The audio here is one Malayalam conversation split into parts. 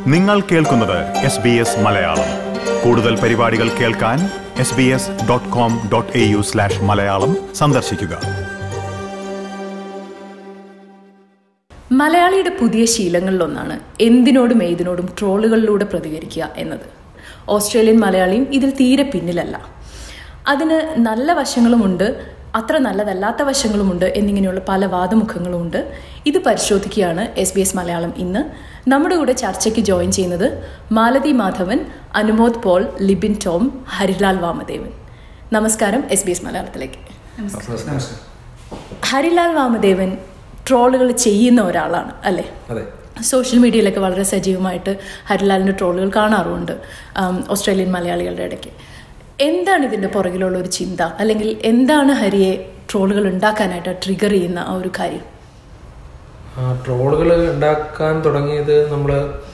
നിങ്ങൾ കേൾക്കുന്നത് എസ് ബി എസ് മലയാളം കൂടുതൽ പരിപാടികൾ കേൾക്കാൻ S B S dot com dot A U slash Malayalam സന്ദർശിക്കുക മലയാളിയുടെ പുതിയ ശീലങ്ങളിലൊന്നാണ് എന്തിനോടും ഏതിനോടും ട്രോളുകളിലൂടെ പ്രതികരിക്കുക എന്നത് ഓസ്ട്രേലിയൻ മലയാളിയും ഇതിൽ തീരെ പിന്നിലല്ല അതിന് നല്ല വശങ്ങളുമുണ്ട് അത്ര നല്ലതല്ലാത്ത വശങ്ങളുമുണ്ട് എന്നിങ്ങനെയുള്ള പല വാദമുഖങ്ങളുമുണ്ട് ഇത് പരിശോധിക്കുകയാണ് എസ് ബി എസ് മലയാളം ഇന്ന് നമ്മുടെ കൂടെ ചർച്ചയ്ക്ക് ജോയിൻ ചെയ്യുന്നത് മാലതി മാധവൻ അനുമോദ് പോൾ ലിബിൻ ടോം ഹരിലാൽ വാമദേവൻ നമസ്കാരം എസ് ബി എസ് മലയാളത്തിലേക്ക് ഹരിലാൽ വാമദേവൻ ട്രോളുകൾ ചെയ്യുന്ന ഒരാളാണ് അല്ലേ അതെ സോഷ്യൽ മീഡിയയിലൊക്കെ വളരെ സജീവമായിട്ട് ഹരിലാലിൻ്റെ ട്രോളുകൾ കാണാറുമുണ്ട് ആം, ഓസ്ട്രേലിയൻ മലയാളികളുടെ ഇടയ്ക്ക് എന്താണ് ഇതിൻ്റെ പുറകിലുള്ള ഒരു ചിന്ത അല്ലെങ്കിൽ എന്താണ് ഹരിയെ ട്രോളുകൾ ഉണ്ടാക്കാനായിട്ട് ട്രിഗർ ചെയ്യുന്ന ആ ഒരു കാര്യം ട്രോളുകൾ ഉണ്ടാക്കാൻ തുടങ്ങിയത് നമ്മൾ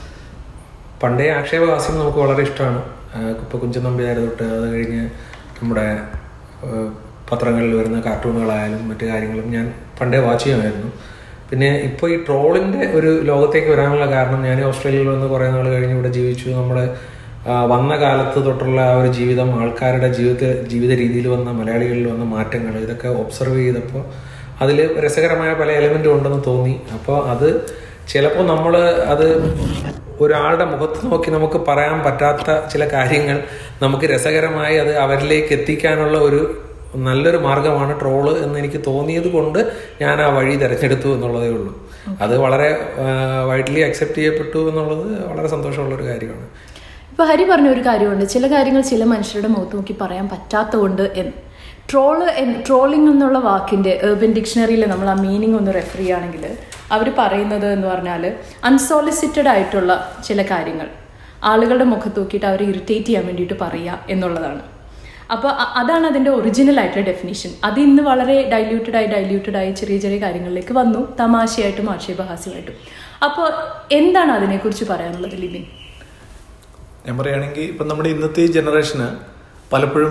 പണ്ടേ ആക്ഷേപഹാസ്യം നമുക്ക് വളരെ ഇഷ്ടമാണ് ഇപ്പോൾ കുഞ്ചൻ നമ്പ്യാർ തൊട്ട് അത് കഴിഞ്ഞ് നമ്മുടെ ആ, പത്രങ്ങളിൽ വരുന്ന കാർട്ടൂണുകളായാലും മറ്റു കാര്യങ്ങളും ഞാൻ പണ്ടേ വാച്ച് ചെയ്യുമായിരുന്നു പിന്നെ ഇപ്പോൾ ഈ ട്രോളിൻ്റെ ഒരു ലോകത്തേക്ക് വരാനുള്ള കാരണം ഞാൻ ഓസ്ട്രേലിയയിൽ വന്ന് കുറേ നാൾ കഴിഞ്ഞ് ഇവിടെ ജീവിച്ചു നമ്മുടെ ആ, വന്ന കാലത്ത് തൊട്ടുള്ള ആ ഒരു ജീവിതം ആൾക്കാരുടെ ജീവിത ജീവിത രീതിയിൽ വന്ന മലയാളികളിൽ വന്ന മാറ്റങ്ങൾ ഇതൊക്കെ ഒബ്സർവ് ചെയ്തപ്പോൾ അതിൽ രസകരമായ പല എലമെന്റും ഉണ്ടെന്ന് തോന്നി അപ്പോൾ അത് ചിലപ്പോൾ നമ്മൾ അത് ഒരാളുടെ മുഖത്ത് നോക്കി നമുക്ക് പറയാൻ പറ്റാത്ത ചില കാര്യങ്ങൾ നമുക്ക് രസകരമായി അത് അവരിലേക്ക് എത്തിക്കാനുള്ള ഒരു നല്ലൊരു മാർഗമാണ് ട്രോള് എന്ന് എനിക്ക് തോന്നിയത് കൊണ്ട് ഞാൻ ആ വഴി തിരഞ്ഞെടുത്തു എന്നുള്ളതേ ഉള്ളൂ അത് വളരെ വൈഡ്ലി അക്സെപ്റ്റ് ചെയ്യപ്പെട്ടു എന്നുള്ളത് വളരെ സന്തോഷമുള്ള ഒരു കാര്യമാണ് ഇപ്പോൾ ഹരി പറഞ്ഞ ഒരു കാര്യമുണ്ട് ചില കാര്യങ്ങൾ ചില മനുഷ്യരുടെ മുഖത്ത് നോക്കി പറയാൻ പറ്റാത്തതുകൊണ്ട് എന്ന് ട്രോള് ട്രോളിംഗ് എന്നുള്ള വാക്കിൻ്റെ ഏർബൻ ഡിക്ഷണറിയിൽ നമ്മൾ ആ മീനിങ് ഒന്ന് റെഫർ ചെയ്യുകയാണെങ്കിൽ അവർ പറയുന്നത് എന്ന് പറഞ്ഞാൽ അൺസോളിസിറ്റഡ് ആയിട്ടുള്ള ചില കാര്യങ്ങൾ ആളുകളുടെ മുഖത്ത് നോക്കിയിട്ട് അവരെ ഇറിറ്റേറ്റ് ചെയ്യാൻ വേണ്ടിയിട്ട് പറയുക എന്നുള്ളതാണ് അപ്പോൾ അ- അതാണ് അതിൻ്റെ ഒറിജിനൽ ആയിട്ടുള്ള ഡെഫിനിഷൻ അത് ഇന്ന് വളരെ ഡൈല്യൂട്ടഡ് ആയി ഡൈല്യൂട്ടഡ് ആയി ചെറിയ ചെറിയ കാര്യങ്ങളിലേക്ക് വന്നു തമാശയായിട്ടും ആക്ഷേപഹാസ്യമായിട്ടും അപ്പോൾ എന്താണ് അതിനെക്കുറിച്ച് പറയാനുള്ളത് ലിബിൻ ഞാൻ പറയുകയാണെങ്കിൽ ഇപ്പം നമ്മുടെ ഇന്നത്തെ ഈ ജനറേഷന് പലപ്പോഴും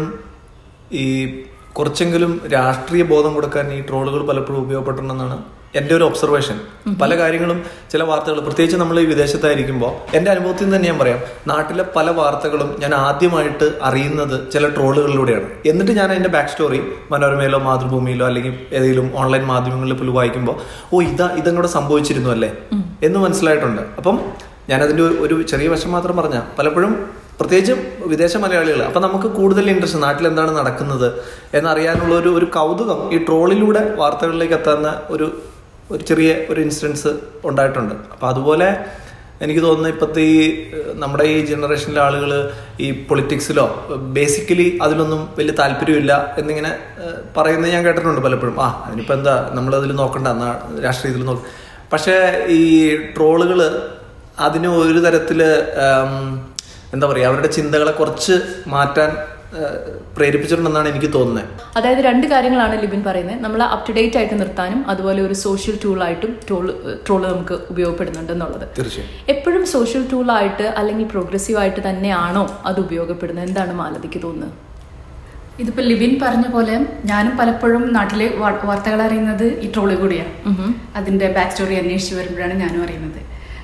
ഈ കുറച്ചെങ്കിലും രാഷ്ട്രീയ ബോധം കൊടുക്കാൻ ഈ ട്രോളുകൾ പലപ്പോഴും ഉപയോഗപ്പെട്ടിട്ടുണ്ടെന്നാണ് എൻ്റെ ഒരു ഒബ്സർവേഷൻ പല കാര്യങ്ങളും ചില വാർത്തകൾ പ്രത്യേകിച്ച് നമ്മൾ ഈ വിദേശത്തായിരിക്കുമ്പോൾ എൻ്റെ അനുഭവത്തിൽ നിന്ന് തന്നെ ഞാൻ പറയാം നാട്ടിലെ പല വാർത്തകളും ഞാൻ ആദ്യമായിട്ട് അറിയുന്നത് ചില ട്രോളുകളിലൂടെയാണ് എന്നിട്ട് ഞാൻ അതിൻ്റെ ബാക്ക് സ്റ്റോറി മനോരമയിലോ മാതൃഭൂമിയിലോ അല്ലെങ്കിൽ ഏതെങ്കിലും ഓൺലൈൻ മാധ്യമങ്ങളിൽ പോലും വായിക്കുമ്പോൾ ഓ ഇതാ ഇതങ്ങോട്ട് സംഭവിച്ചിരുന്നു അല്ലേ എന്ന് മനസ്സിലായിട്ടുണ്ട് അപ്പം ഞാനതിൻ്റെ ഒരു- ഒരു ചെറിയ വശം മാത്രം പറഞ്ഞ പലപ്പോഴും പ്രത്യേകിച്ചും വിദേശ മലയാളികൾ അപ്പം നമുക്ക് കൂടുതൽ ഇൻട്രസ്റ്റ് നാട്ടിൽ എന്താണ് നടക്കുന്നത് എന്നറിയാനുള്ള ഒരു ഒരു കൗതുകം ഈ ട്രോളിലൂടെ വാർത്തകളിലേക്ക് എത്താവുന്ന ഒരു ഒരു ചെറിയ ഒരു ഇൻസിഡൻസ് ഉണ്ടായിട്ടുണ്ട് അപ്പം അതുപോലെ എനിക്ക് തോന്നുന്നു ഇപ്പോഴത്തെ ഈ ഏഹ്, നമ്മുടെ ഈ ജനറേഷനിലെ ആളുകൾ ഈ പൊളിറ്റിക്സിലോ ബേസിക്കലി അതിലൊന്നും വലിയ താല്പര്യമില്ല എന്നിങ്ങനെ ഏഹ്, പറയുന്നത് ഞാൻ കേട്ടിട്ടുണ്ട് പലപ്പോഴും ആ അതിനിപ്പോൾ എന്താ നമ്മളതിൽ നോക്കണ്ട എന്നാ രാഷ്ട്രീയത്തിൽ നോക്ക പക്ഷേ ഈ ട്രോളുകൾ അതിന് ഒരു തരത്തില് ആം, എന്താ പറയുക അവരുടെ ചിന്തകളെ കുറച്ച് മാറ്റാൻ ആ, പ്രേരിപ്പിച്ചിട്ടുണ്ടെന്നാണ് എനിക്ക് തോന്നുന്നത് അതായത് രണ്ട് കാര്യങ്ങളാണ് ലിബിൻ പറയുന്നത് നമ്മൾ അപ് ടു ഡേറ്റ് ആയിട്ട് നിർത്താനും അതുപോലെ ഒരു സോഷ്യൽ ടൂളായിട്ടും ട്രോള് ട്രോള് നമുക്ക് ഉപയോഗപ്പെടുന്നുണ്ട് എന്നുള്ളത് തീർച്ചയായും എപ്പോഴും സോഷ്യൽ ടൂളായിട്ട് അല്ലെങ്കിൽ പ്രോഗ്രസീവ് ആയിട്ട് തന്നെയാണോ അത് ഉപയോഗപ്പെടുന്നത് എന്താണ് മാലതിക്ക് തോന്നുന്നത് ഇതിപ്പോ ലിബിൻ പറഞ്ഞ പോലെ ഞാനും പലപ്പോഴും നാട്ടിലെ വാ- വാർത്തകൾ അറിയുന്നത് ഈ ട്രോളി കൂടിയാണ് അതിന്റെ ബാക്ക് സ്റ്റോറി അന്വേഷിച്ച് വരുമ്പോഴാണ് ഞാനും അറിയുന്നത്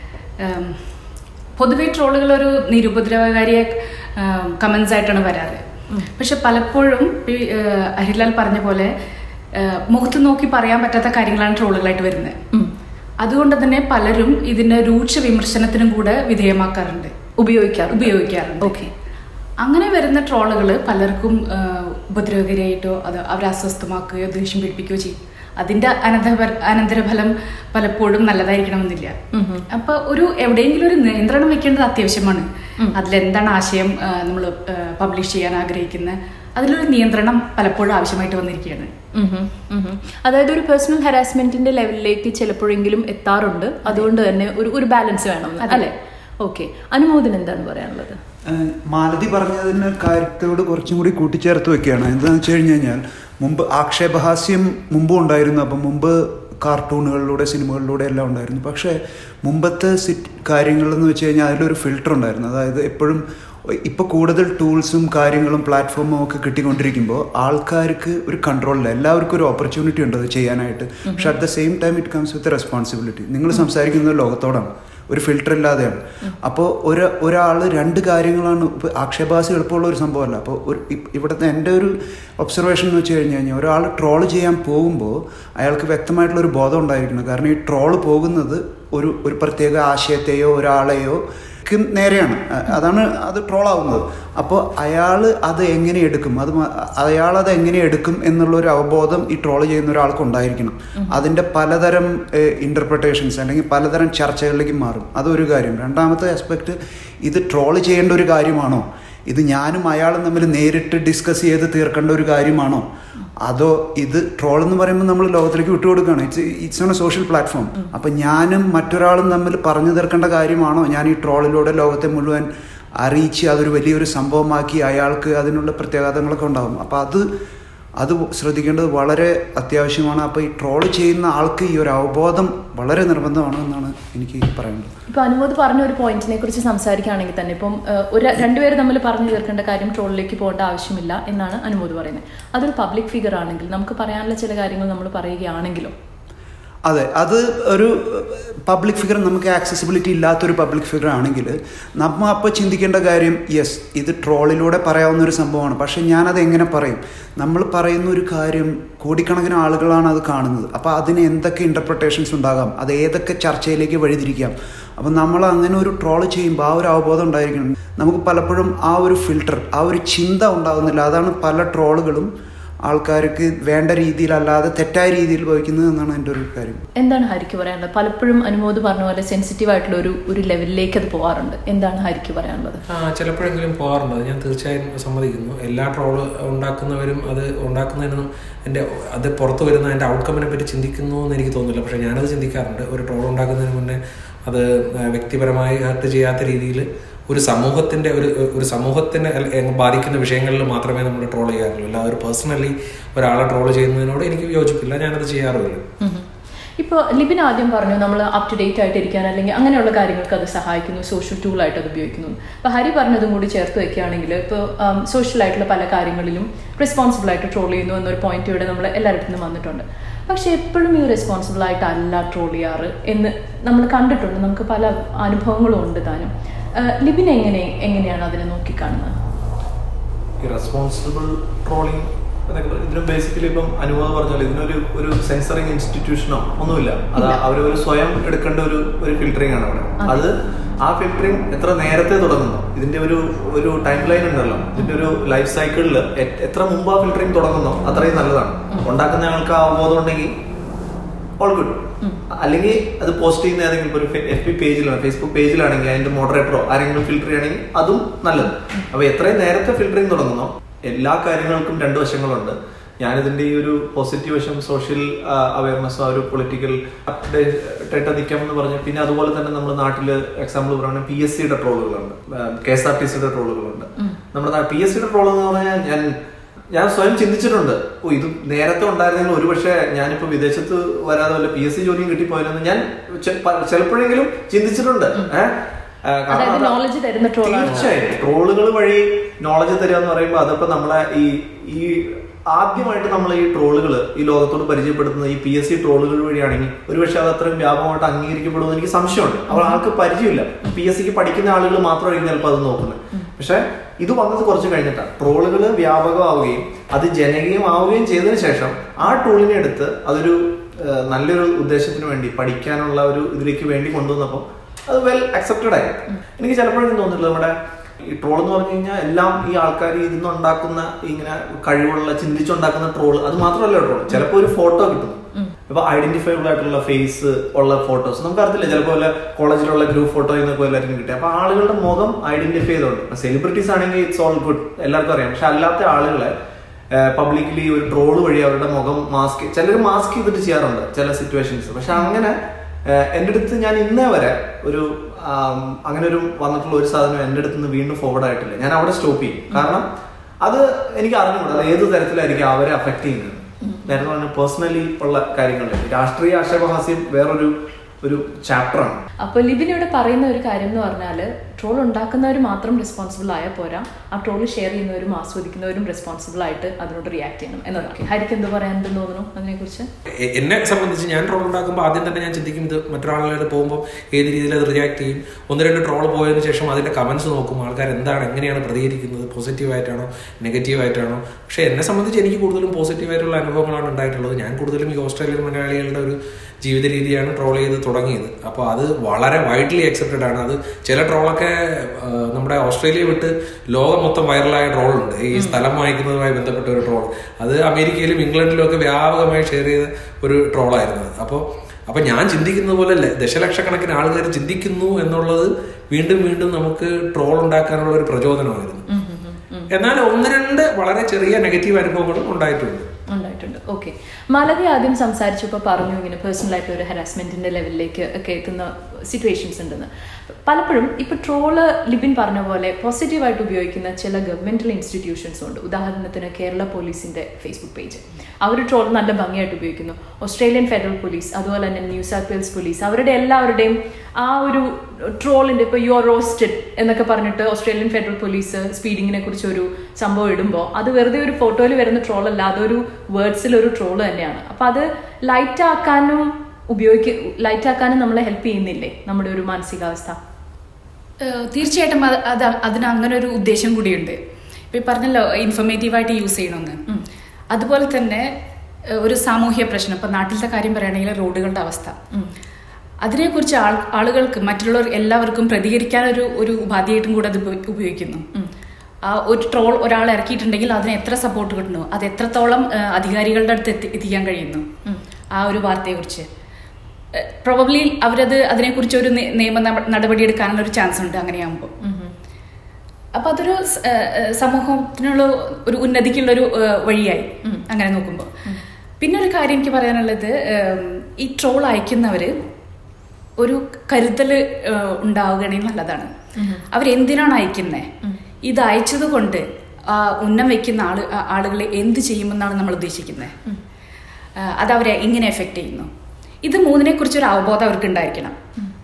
ഉം, പൊതുവെ ട്രോളുകൾ ഒരു നിരുപദ്രവകാരിയ കമന്റ്സ് ആയിട്ടാണ് വരാറ് പക്ഷെ പലപ്പോഴും ഈ ഏഹ്, ഹരിലാൽ പറഞ്ഞ പോലെ ഏഹ്, മുഖത്ത് നോക്കി പറയാൻ പറ്റാത്ത കാര്യങ്ങളാണ് ട്രോളുകളായിട്ട് വരുന്നത് അതുകൊണ്ട് തന്നെ പലരും ഇതിനെ രൂക്ഷ വിമർശനത്തിനും കൂടെ വിധേയമാക്കാറുണ്ട് ഉപയോഗിക്കാറുണ്ട് ഉപയോഗിക്കാറുണ്ട് ഓക്കെ അങ്ങനെ വരുന്ന ട്രോളുകൾ പലർക്കും ആ, ഉപദ്രവകരിയായിട്ടോ അത് അവരെ അസ്വസ്ഥമാക്കുകയോ ദേഷ്യം പിടിപ്പിക്കുകയോ ചെയ്യും അതിന്റെ അനന്തര അനന്തരഫലം പലപ്പോഴും നല്ലതായിരിക്കണമെന്നില്ല അപ്പൊ ഒരു എവിടെയെങ്കിലും ഒരു നിയന്ത്രണം വെക്കേണ്ടത് അത്യാവശ്യമാണ് അതിലെന്താണ് ആശയം നമ്മൾ പബ്ലിഷ് ചെയ്യാൻ ആഗ്രഹിക്കുന്നത് അതിലൊരു നിയന്ത്രണം പലപ്പോഴും ആവശ്യമായിട്ട് വന്നിരിക്കുകയാണ് ഉഹും, ഉഹും. അതായത് ഒരു പേഴ്സണൽ ഹരാസ്മെന്റിന്റെ ലെവലിലേക്ക് ചിലപ്പോഴെങ്കിലും എത്താറുണ്ട് അതുകൊണ്ട് തന്നെ ഒരു ഒരു ബാലൻസ് വേണം എന്ന്, അല്ലേ ഓക്കെ അനുമോദൻ എന്താണ് പറയാനുള്ളത് ഏഹ് മാലതി പറഞ്ഞതിന് കാര്യത്തോട് കുറച്ചും കൂടി കൂട്ടിച്ചേർത്ത് വെക്കുകയാണ് എന്താണെന്ന് വെച്ച് കഴിഞ്ഞ് കഴിഞ്ഞാൽ മുമ്പ് ആക്ഷേപഹാസ്യം മുമ്പും ഉണ്ടായിരുന്നു അപ്പം മുമ്പ് കാർട്ടൂണുകളിലൂടെ സിനിമകളിലൂടെ എല്ലാം ഉണ്ടായിരുന്നു പക്ഷേ മുമ്പത്തെ സിറ്റ് കാര്യങ്ങളെന്ന് വെച്ച് കഴിഞ്ഞാൽ അതിലൊരു ഫിൽട്ടർ ഉണ്ടായിരുന്നു അതായത് എപ്പോഴും ഇപ്പോൾ കൂടുതൽ ടൂൾസും കാര്യങ്ങളും പ്ലാറ്റ്ഫോമും ഒക്കെ കിട്ടിക്കൊണ്ടിരിക്കുമ്പോൾ ആൾക്കാർക്ക് ഒരു കൺട്രോളില്ല എല്ലാവർക്കും ഒരു ഓപ്പർച്യൂണിറ്റി ഉണ്ട് അത് ചെയ്യാനായിട്ട് പക്ഷെ at the same time it comes with responsibility നിങ്ങൾ സംസാരിക്കുന്നത് ലോകത്തോടാണ് ഒരു ഫിൽട്ടർ ഇല്ലാതെയാണ് അപ്പോൾ ഒരു ഒരാൾ രണ്ട് കാര്യങ്ങളാണ് ഇപ്പോൾ ആക്ഷേപഹാസ്യം എളുപ്പമുള്ള ഒരു സംഭവമല്ല അപ്പോൾ ഒരു ഇ- ഇവിടുത്തെ എൻ്റെ ഒരു ഒബ്സർവേഷൻ എന്ന് വെച്ച് കഴിഞ്ഞ് കഴിഞ്ഞാൽ ഒരാൾ ട്രോൾ ചെയ്യാൻ പോകുമ്പോൾ അയാൾക്ക് വ്യക്തമായിട്ടുള്ള ഒരു ബോധം ഉണ്ടായിരിക്കണം കാരണം ഈ ട്രോൾ പോകുന്നത് ഒരു ഒരു പ്രത്യേക ആശയത്തെയോ ഒരാളെയോ ക്ക് നേരെയാണ് അ- അതാണ് അത് ട്രോളാവുന്നത് അപ്പോൾ അയാൾ അത് എങ്ങനെ എടുക്കും അത് അയാൾ അത് എങ്ങനെ എടുക്കും എന്നുള്ള ഒരു അവബോധം ഈ ട്രോൾ ചെയ്യുന്ന ഒരാൾക്ക് ഉണ്ടായിരിക്കണം അതിൻ്റെ പലതരം ഇൻ്റർപ്രിട്ടേഷൻസ് അല്ലെങ്കിൽ പലതരം ചർച്ചകളിലേക്ക് മാറും അതൊരു കാര്യം രണ്ടാമത്തെ ആസ്പെക്ട് ഇത് ട്രോൾ ചെയ്യേണ്ട ഒരു കാര്യമാണോ ഇത് ഞാനും അയാളും തമ്മിൽ നേരിട്ട് ഡിസ്കസ് ചെയ്ത് തീർക്കേണ്ട ഒരു കാര്യമാണോ അതോ ഇത് ട്രോൾ എന്ന് പറയുമ്പോൾ നമ്മൾ ലോകത്തിലേക്ക് വിട്ടുകൊടുക്കുകയാണ് it's it's on a social platform അപ്പം ഞാനും മറ്റൊരാളും തമ്മിൽ പറഞ്ഞു തീർക്കേണ്ട കാര്യമാണോ ഞാൻ ഈ ട്രോളിലൂടെ ലോകത്തെ മുഴുവൻ അറിയിച്ച് അതൊരു വലിയൊരു സംഭവമാക്കി അയാൾക്ക് അതിനുള്ള പ്രത്യാഘാതങ്ങളൊക്കെ ഉണ്ടാകും അപ്പം അത് അത് ശ്രദ്ധിക്കേണ്ടത് വളരെ അത്യാവശ്യമാണ് അപ്പോൾ ഈ ട്രോൾ ചെയ്യുന്ന ആൾക്ക് ഈ ഒരു അവബോധം വളരെ നിർബന്ധമാണ് എന്നാണ് എനിക്ക് പറയാനുള്ളത് ഇപ്പൊ അനുമോദ് പറഞ്ഞ ഒരു പോയിന്റിനെ കുറിച്ച് സംസാരിക്കുകയാണെങ്കിൽ തന്നെ ഇപ്പം ഏഹ്, ഒരു രണ്ടുപേര് തമ്മിൽ പറഞ്ഞു തീർക്കേണ്ട കാര്യം ട്രോളിലേക്ക് പോകേണ്ട ആവശ്യമില്ല എന്നാണ് അനുമോദ് പറയുന്നത് അതൊരു പബ്ലിക് ഫിഗർ ആണെങ്കിൽ നമുക്ക് പറയാനുള്ള ചില കാര്യങ്ങൾ നമ്മൾ പറയുകയാണെങ്കിലോ അതെ അത് ഒരു പബ്ലിക് ഫിഗർ നമുക്ക് ആക്സസിബിലിറ്റി ഇല്ലാത്തൊരു പബ്ലിക് ഫിഗർ ആണെങ്കിൽ നമ്മൾ അപ്പോൾ ചിന്തിക്കേണ്ട കാര്യം യെസ് ഇത് ട്രോളിലൂടെ പറയാവുന്ന ഒരു സംഭവമാണ് പക്ഷെ ഞാനത് എങ്ങനെ പറയും നമ്മൾ പറയുന്ന ഒരു കാര്യം കോടിക്കണക്കിന് ആളുകളാണ് അത് കാണുന്നത് അപ്പോൾ അതിന് എന്തൊക്കെ ഇൻ്റർപ്രിട്ടേഷൻസ് ഉണ്ടാകാം അത് ഏതൊക്കെ ചർച്ചയിലേക്ക് വഴിതിരിക്കാം അപ്പം നമ്മൾ അങ്ങനെ ഒരു ട്രോൾ ചെയ്യുമ്പോൾ ആ ഒരു അവബോധം ഉണ്ടായിരിക്കണം നമുക്ക് പലപ്പോഴും ആ ഒരു ഫിൽട്ടർ ആ ഒരു ചിന്ത ഉണ്ടാകുന്നില്ല അതാണ് പല ട്രോളുകളും ആൾക്കാർക്ക് വേണ്ട രീതിയിലല്ലാതെ തെറ്റായ രീതിയിൽ ഉപയോഗിക്കുന്നത് എന്നാണ് എൻ്റെ ഒരു കാര്യം എന്താണ് ഹരിക്ക് പറയാനുള്ളത് പലപ്പോഴും അനുമോദ് പറഞ്ഞ പോലെ സെൻസിറ്റീവ് ആയിട്ടുള്ള ഒരു ഒരു ലെവലിലേക്ക് അത് പോകാറുണ്ട് എന്താണ് ഹരിക്ക് പറയാനുള്ളത് ആ ചിലപ്പോഴെങ്കിലും പോകാറുണ്ട് അത് ഞാൻ തീർച്ചയായും സമ്മതിക്കുന്നു എല്ലാ ട്രോള് ഉണ്ടാക്കുന്നവരും അത് ഉണ്ടാക്കുന്നതിനും എൻ്റെ അത് പുറത്തു വരുന്ന അതിൻ്റെ ഔട്ട്കമ്മിനെ പറ്റി ചിന്തിക്കുന്നു എന്ന് എനിക്ക് തോന്നുന്നില്ല പക്ഷേ ഞാനത് ചിന്തിക്കാറുണ്ട് ഒരു ട്രോൾ ഉണ്ടാക്കുന്നതിന് മുന്നേ അത് ആ, വ്യക്തിപരമായി ഹർട്ട് ചെയ്യാത്ത രീതിയിൽ ഒരു സമൂഹത്തിന്റെ ഒരു ഒരു സമൂഹത്തിനെ അല്ല, എ, ബാധിക്കുന്ന വിഷയങ്ങളിൽ മാത്രമേ നമ്മൾ ട്രോൾ ചെയ്യാറുള്ളൂ അല്ലാതെ ഒരു പേഴ്സണലി ഒരാളെ ട്രോൾ ചെയ്യുന്നതിനോട് എനിക്ക് യോജിപ്പില്ല ഞാനത് ചെയ്യാറുമില്ല ഇപ്പോൾ ലിബിൻ ആദ്യം പറഞ്ഞു നമ്മൾ അപ് ടു ഡേറ്റ് ആയിട്ട് ഇരിക്കാൻ അല്ലെങ്കിൽ അങ്ങനെയുള്ള കാര്യങ്ങൾക്ക് അത് സഹായിക്കുന്നു സോഷ്യൽ ടൂൾ ആയിട്ട് അത് ഉപയോഗിക്കുന്നു അപ്പോൾ ഹരി പറഞ്ഞതും കൂടി ചേർത്ത് വെക്കുകയാണെങ്കിൽ ഇപ്പോൾ സോഷ്യൽ ആയിട്ടുള്ള പല കാര്യങ്ങളിലും റെസ്പോൺസിബിൾ ആയിട്ട് ട്രോൾ ചെയ്യുന്നു എന്നൊരു പോയിന്റ് ഇവിടെ നമ്മൾ എല്ലായിടത്തു നിന്നും വന്നിട്ടുണ്ട് പക്ഷെ എപ്പോഴും ഈ റെസ്പോൺസിബിൾ ആയിട്ട് അല്ല ട്രോൾ ചെയ്യാറ് എന്ന് നമ്മൾ കണ്ടിട്ടുണ്ട് നമുക്ക് പല അനുഭവങ്ങളും ഉണ്ട് താനും ആ, ലിബിൻ എങ്ങനെ എങ്ങനെയാണ് അതിനെ നോക്കിക്കാണുന്നത് ഈ റെസ്പോൺസിബിൾ ട്രോളിംഗ് എന്നൊക്കെ പറയും. ഇതിന് ബേസിക്കലി ഇപ്പം അനുവാദം പറഞ്ഞാൽ ഇതിനൊരു ഒരു സെൻസറിങ് ഇൻസ്റ്റിറ്റ്യൂഷനോ ഒന്നുമില്ല അത് അവർ ഒരു സ്വയം എടുക്കേണ്ട ഒരു ഒരു ഫിൽറ്ററിംഗ് ആണ് അവിടെ അത് ആ ഫിൽറ്ററിംഗ് എത്ര നേരത്തെ തുടങ്ങുന്നു ഇതിന്റെ ഒരു ഒരു ടൈം ലൈൻ ഉണ്ടല്ലോ ഇതിന്റെ ഒരു ലൈഫ് സൈക്കിളിൽ എത്ര മുമ്പ് ആ ഫിൽറ്ററിംഗ് തുടങ്ങുന്നോ അത്രയും നല്ലതാണ് ഉണ്ടാക്കുന്ന ആൾക്ക് ആ അവബോധം ഉണ്ടെങ്കിൽ ഓൾ ഗുഡ് അല്ലെങ്കിൽ അത് പോസ്റ്റ് ചെയ്യുന്ന ഏതെങ്കിലും ഇപ്പോൾ ഒരു എഫ് പി പേജിലാണ് ഫേസ്ബുക്ക് പേജിലാണെങ്കിൽ അതിന്റെ മോഡറേറ്ററോ ആരെങ്കിലും ഫിൽറ്റർ ചെയ്യണമെങ്കിൽ അതും നല്ലത് അപ്പൊ എത്രയും നേരത്തെ ഫിൽറ്ററിങ് തുടങ്ങുന്നോ എല്ലാ കാര്യങ്ങൾക്കും രണ്ട് വശങ്ങളുണ്ട് ഞാനിതിന്റെ ഈ ഒരു പോസിറ്റീവ് വശം സോഷ്യൽ അവയർനെസ് ആ ഒരു പൊളിറ്റിക്കൽ അപ്ഡേറ്റ് നിൽക്കാം എന്ന് പറഞ്ഞു പിന്നെ അതുപോലെ തന്നെ നമ്മുടെ നാട്ടില് എക്സാമ്പിൾ പറയുകയാണെങ്കിൽ പി എസ് സിയുടെ ട്രോളുകളുണ്ട് കെ എസ് ആർ ടി സിയുടെ ട്രോളുകളുണ്ട് നമ്മുടെ പി എസ് സിയുടെ ട്രോൾ എന്ന് പറഞ്ഞാൽ ഞാൻ ഞാൻ സ്വയം ചിന്തിച്ചിട്ടുണ്ട് ഓ ഇത് നേരത്തെ ഉണ്ടായിരുന്നെങ്കിൽ ഒരുപക്ഷെ ഞാനിപ്പോ വിദേശത്ത് വരാതെ വല്ല പി എസ് സി ജോലിയും കിട്ടിപ്പോയാലെന്ന് ഞാൻ ചെ- പ- ചിലപ്പോഴെങ്കിലും ചിന്തിച്ചിട്ടുണ്ട് ഏഹ് അതായത് knowledge തരുന്ന troll ആണ്. തീർച്ചയായും ട്രോളുകൾ വഴി നോളജ് തരിക എന്ന് പറയുമ്പോൾ അതിപ്പോ നമ്മളെ ഈ ഈ ആദ്യമായിട്ട് നമ്മൾ ഈ ട്രോളുകൾ ഈ ലോകത്തോട് പരിചയപ്പെടുത്തുന്നത് ഈ പി എസ് സി ട്രോളുകൾ വഴിയാണെങ്കിൽ ഒരുപക്ഷെ അത് അത്രയും വ്യാപകമായിട്ട് അംഗീകരിക്കപ്പെടുമെന്ന് എനിക്ക് സംശയമുണ്ട് അപ്പോൾ ആൾക്ക് പരിചയമില്ല പി എസ് സിക്ക് പഠിക്കുന്ന ആളുകൾ മാത്രമായിരിക്കും ചിലപ്പോൾ അത് നോക്കുന്നത് പക്ഷെ ഇത് വന്നത് കുറച്ച് കഴിഞ്ഞിട്ടാണ് ട്രോളുകൾ വ്യാപകമാവുകയും അത് ജനകീയമാവുകയും ചെയ്തതിനു ശേഷം ആ ടൂളിനെ എടുത്ത് അതൊരു ഏഹ്, നല്ലൊരു ഉദ്ദേശത്തിന് വേണ്ടി പഠിക്കാനുള്ള ഒരു ഇതിലേക്ക് വേണ്ടി കൊണ്ടുവന്നപ്പോൾ അത് വെൽ അക്സെപ്റ്റഡ് ആയി എനിക്ക് ചിലപ്പോഴും തോന്നിയിട്ടില്ല നമ്മുടെ ഈ ട്രോൾ എന്ന് പറഞ്ഞു കഴിഞ്ഞാൽ എല്ലാം ഈ ആൾക്കാർ ഇതിന്ന് ഉണ്ടാക്കുന്ന ഇങ്ങനെ കഴിവുള്ള ചിന്തിച്ചുണ്ടാക്കുന്ന ട്രോൾ അത് മാത്രമല്ല ട്രോൾ ചിലപ്പോൾ ഒരു ഫോട്ടോ കിട്ടും ഇപ്പൊ ഐഡന്റിഫൈബിൾ ആയിട്ടുള്ള ഫേസ് ഉള്ള ഫോട്ടോസ് നമുക്ക് അറിയില്ല ചിലപ്പോൾ വല്ല കോളേജിലുള്ള ഗ്രൂപ്പ് ഫോട്ടോ എന്നൊക്കെ എല്ലാവർക്കും കിട്ടി അപ്പൊ ആളുകളുടെ മുഖം ഐഡന്റിഫൈ ചെയ്തുകൊണ്ട് സെലിബ്രിറ്റീസ് ആണെങ്കിൽ ഇറ്റ്സ് ഓൾ ഗുഡ് എല്ലാവർക്കും അറിയാം പക്ഷെ അല്ലാത്ത ആളുകളെ പബ്ലിക്കലി ഒരു ട്രോള് വഴി അവരുടെ മുഖം മാസ്ക് ചിലർ മാസ്ക് ചെയ്തിട്ട് ചെയ്യാറുണ്ട് ചില സിറ്റുവേഷൻസ് പക്ഷെ അങ്ങനെ ഏഹ്, എൻ്റെ അടുത്ത് ഞാൻ ഇന്നേ വരെ ഒരു ആം, അങ്ങനെ ഒരു വന്നിട്ടുള്ള ഒരു സാധനം എൻ്റെ അടുത്ത് നിന്ന് വീണ്ടും ഫോർവേഡ് ആയിട്ടില്ല ഞാൻ അവിടെ സ്റ്റോപ്പ് ചെയ്യും കാരണം അത് എനിക്ക് അറിഞ്ഞുകൂടാ അത് ഏത് തരത്തിലായിരിക്കും അവരെ അഫക്ട് ചെയ്യുന്നത് നേരത്തെ പറഞ്ഞ പേഴ്സണലി ഉള്ള കാര്യങ്ങളിൽ രാഷ്ട്രീയ ആക്ഷേപഹാസ്യം വേറൊരു ഒരു ചാപ്റ്ററാണ് അപ്പോൾ ലിബിൻ ഇവിടെ പറയുന്ന ഒരു കാര്യം എന്ന് പറഞ്ഞാൽ ട്രോൾ ഉണ്ടാക്കുന്നവർ മാത്രം റെസ്പോൺസിബിൾ ആയാൽ പോരാ ആ ട്രോൾ ഷെയർ ചെയ്യുന്നവരും ആസ്വദിക്കുന്നവരും റെസ്പോൺസിബിൾ ആയിട്ട് അതിനോട് റിയാക്ട് ചെയ്യണം എന്നതാണ് ഹരിക്ക് എന്ത് പറയാനുണ്ടെന്ന് തോന്നുന്നു അതിനെക്കുറിച്ച് എ- എന്നെ സംബന്ധിച്ച് ഞാൻ ട്രോൾ ഉണ്ടാക്കുമ്പോൾ ആദ്യം തന്നെ ഞാൻ ചിന്തിക്കും ഇത് മറ്റൊരാളുടെ പോകുമ്പോൾ ഏത് രീതിയിൽ അത് റിയാക്ട് ചെയ്യും ഒന്ന് രണ്ട് ട്രോൾ പോയതിനു ശേഷം അതിന്റെ കമന്റ്സ് നോക്കും ആൾക്കാർ എന്താണ് എങ്ങനെയാണ് പ്രതികരിക്കുന്നത് പോസിറ്റീവായിട്ടാണോ നെഗറ്റീവായിട്ടാണോ പക്ഷെ എന്നെ സംബന്ധിച്ച് എനിക്ക് കൂടുതലും പോസിറ്റീവായിട്ടുള്ള അനുഭവങ്ങളാണ് ഉണ്ടായിട്ടുള്ളത് ഞാൻ കൂടുതലും ഈ ഓസ്ട്രേലിയൻ മലയാളികളുടെ ഒരു ജീവിത രീതിയാണ് ട്രോൾ ചെയ്ത് തുടങ്ങിയത് അപ്പോൾ അത് വളരെ വൈഡ്ലി അക്സെപ്റ്റഡ് ആണ് അത് ചില ട്രോളൊക്കെ ആ, നമ്മുടെ ഓസ്ട്രേലിയ വിട്ട് ലോകം മൊത്തം വൈറലായ ട്രോളുണ്ട് ഈ സ്ഥലം വാങ്ങിക്കുന്നതുമായി ബന്ധപ്പെട്ട ഒരു ട്രോൾ അത് അമേരിക്കയിലും ഇംഗ്ലണ്ടിലും ഒക്കെ വ്യാപകമായി ഷെയർ ചെയ്ത ഒരു ട്രോളായിരുന്നു അപ്പോൾ അപ്പൊ ഞാൻ ചിന്തിക്കുന്ന പോലെ അല്ല ദശലക്ഷക്കണക്കിന് ആൾക്കാർ ചിന്തിക്കുന്നു എന്നുള്ളത് വീണ്ടും വീണ്ടും നമുക്ക് ട്രോൾ ഉണ്ടാക്കാനുള്ള ഒരു പ്രചോദനമായിരുന്നു എന്നാൽ ഒന്ന് രണ്ട് വളരെ ചെറിയ നെഗറ്റീവ് അനുഭവങ്ങളും ഉണ്ടായിട്ടുണ്ട് ഉണ്ടായിട്ടുണ്ട് ഓക്കെ മാലതി ആദ്യം സംസാരിച്ചപ്പോൾ പറഞ്ഞു ഇങ്ങനെ പേഴ്സണൽ ആയിട്ട് ഒരു ഹരാസ്മെന്റിന്റെ ലെവലിലേക്ക് ഒക്കെ എത്തുന്ന സിറ്റുവേഷൻസ് ഉണ്ടെന്ന് പലപ്പോഴും ഇപ്പൊ ട്രോള് ലിബിൻ പറഞ്ഞ പോലെ പോസിറ്റീവായിട്ട് ഉപയോഗിക്കുന്ന ചില ഗവൺമെന്റൽ ഇൻസ്റ്റിറ്റ്യൂഷൻസ് ഉണ്ട് ഉദാഹരണത്തിന് കേരള പോലീസിന്റെ ഫേസ്ബുക്ക് പേജ് അവർ ട്രോൾ നല്ല ഭംഗിയായിട്ട് ഉപയോഗിക്കുന്നു ഓസ്ട്രേലിയൻ ഫെഡറൽ പോലീസ് അതുപോലെ തന്നെ ന്യൂ സൗത്ത് വെയിൽസ് പോലീസ് അവരുടെ എല്ലാവരുടെയും ആ ഒരു ട്രോളിന്റെ ഇപ്പൊ യു ആർ റോസ്റ്റഡ് എന്നൊക്കെ പറഞ്ഞിട്ട് ഓസ്ട്രേലിയൻ ഫെഡറൽ പോലീസ് സ്പീഡിങ്ങിനെ കുറിച്ച് ഒരു സംഭവം ഇടുമ്പോൾ അത് വെറുതെ ഒരു ഫോട്ടോയിൽ വരുന്ന ട്രോൾ അല്ല അതൊരു വേർഡ്സിൽ ഒരു ട്രോൾ തന്നെയാണ് അപ്പൊ അത് ലൈറ്റ് ആക്കാനും ഉപയോഗിക്ക ലൈറ്റ് ആക്കാനും നമ്മളെ ഹെൽപ്പ് ചെയ്യുന്നില്ലേ നമ്മുടെ ഒരു മാനസികാവസ്ഥ ഏഹ് തീർച്ചയായിട്ടും അത് അത് അതിന് അങ്ങനെ ഒരു ഉദ്ദേശം കൂടിയുണ്ട് ഇപ്പൊ ഈ പറഞ്ഞല്ലോ ഇൻഫർമേറ്റീവായിട്ട് യൂസ് ചെയ്യണമെന്ന് അതുപോലെ തന്നെ ഏഹ് ഒരു സാമൂഹ്യ പ്രശ്നം ഇപ്പൊ നാട്ടിലത്തെ കാര്യം പറയുകയാണെങ്കിൽ റോഡുകളുടെ അവസ്ഥ അതിനെക്കുറിച്ച് ആൾ ആളുകൾക്ക് മറ്റുള്ളവർ എല്ലാവർക്കും പ്രതികരിക്കാൻ ഒരു ഒരു ഉപാധിയായിട്ടും കൂടെ അത് ഉപ- ഉപയോഗിക്കുന്നു ആ ഒരു ട്രോൾ ഒരാൾ ഇറക്കിയിട്ടുണ്ടെങ്കിൽ അതിന് എത്ര സപ്പോർട്ട് കിട്ടുന്നു അത് എത്രത്തോളം ഏഹ് അധികാരികളുടെ അടുത്ത് എത്തി എത്തിക്കാൻ കഴിയുന്നു ആ ഒരു വാർത്തയെക്കുറിച്ച് പ്രോബബ്ലി അവരത് അതിനെക്കുറിച്ച് ഒരു നി- നിയമ നട- നടപടിയെടുക്കാനുള്ള ഒരു ചാൻസ് ഉണ്ട് അങ്ങനെയാകുമ്പോൾ അപ്പൊ അതൊരു സ- ഏഹ് ഏഹ് സമൂഹത്തിനുള്ള ഒരു ഉന്നതിക്കുള്ള ഒരു ഏഹ് വഴിയായി അങ്ങനെ നോക്കുമ്പോൾ പിന്നെ ഒരു കാര്യം എനിക്ക് പറയാനുള്ളത് ഏഹ് ഈ ട്രോൾ അയക്കുന്നവര് ഒരു കരുതല് ഏഹ് ഉണ്ടാവുകയാണെങ്കിൽ നല്ലതാണ് അവരെന്തിനാണ് അയക്കുന്നത് ഇത് അയച്ചത് കൊണ്ട് ആ ഉന്നം വെക്കുന്ന ആള് ആ ആളുകൾ എന്ത് ചെയ്യുമെന്നാണ് നമ്മൾ ഉദ്ദേശിക്കുന്നത് അത് അവരെ എങ്ങനെ എഫക്റ്റ് ചെയ്യുന്നു ഇത് മൂന്നിനെ കുറിച്ചൊരു അവബോധം അവർക്ക് ഉണ്ടായിരിക്കണം